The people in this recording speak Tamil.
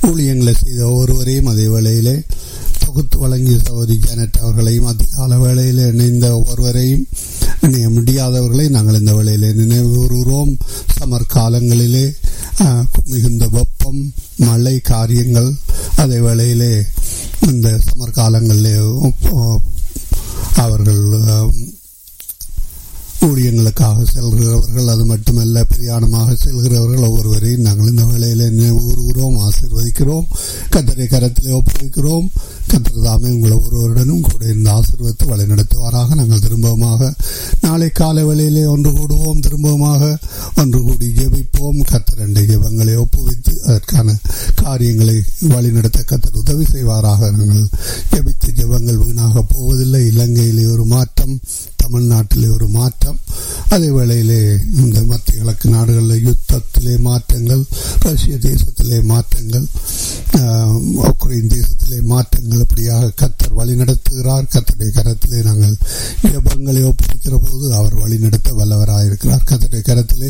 ஊழியங்களை செய்த ஒவ்வொருவரையும் அதே வேளையிலே தொகுத்து வழங்கிய சகோதரி ஜானட் அவர்களையும் அதிகால வேளையில் இணைந்த ஒவ்வொருவரையும் இணைய முடியாதவர்களை நாங்கள் இந்த வேளையிலே நினைவு கூறுகிறோம் சமர் காலங்களிலே மிகுந்த வெப்பம் மழை காரியங்கள் அதே வேளையிலே இந்த சமர் காலங்களிலே அவர்கள் ஊழியங்களுக்காக செல்கிறவர்கள் அது மட்டுமல்ல பிரயாணமாக செல்கிறவர்கள் ஒவ்வொருவரையும் நாங்கள் இந்த வேளையில நினைவுகிறோம் ஆசிர்வதிக்கிறோம் கத்தரை கரத்திலே ஒப்புவிக்கிறோம் கத்தர் தாமே உங்களை ஒருவருடனும் கூட இந்த ஆசீர்வத்தை வழிநடத்துவாராக நாங்கள் திரும்பமாக நாளை காலை வேளையிலே ஒன்று கூடுவோம் திரும்பமாக ஒன்று கூடி ஜெபிப்போம் கத்தர் ரெண்டு ஜெபங்களை ஒப்புவித்து அதற்கான காரியங்களை வழிநடத்த கத்தர் உதவி செய்வாராக நாங்கள் ஜெபித்த ஜெபங்கள் வீணாக போவதில்லை இலங்கையிலே ஒரு மாற்றம் தமிழ்நாட்டிலே ஒரு மாற்றம் அதே வேளையிலே இந்த மத்திய கிழக்கு நாடுகளில் யுத்தத்திலே மாற்றங்கள் ரஷ்ய தேசத்திலே மாற்றங்கள் உக்ரைன் தேசத்திலே மாற்றங்கள் இப்படியாக கத்தர் வழி நடத்துகிறார் கத்தருடைய கரத்திலே நாங்கள் ஜபங்களை ஒப்புவிக்கிற போது அவர் வழி நடத்த வல்லவராயிருக்கிறார் கத்தருடைய கரத்திலே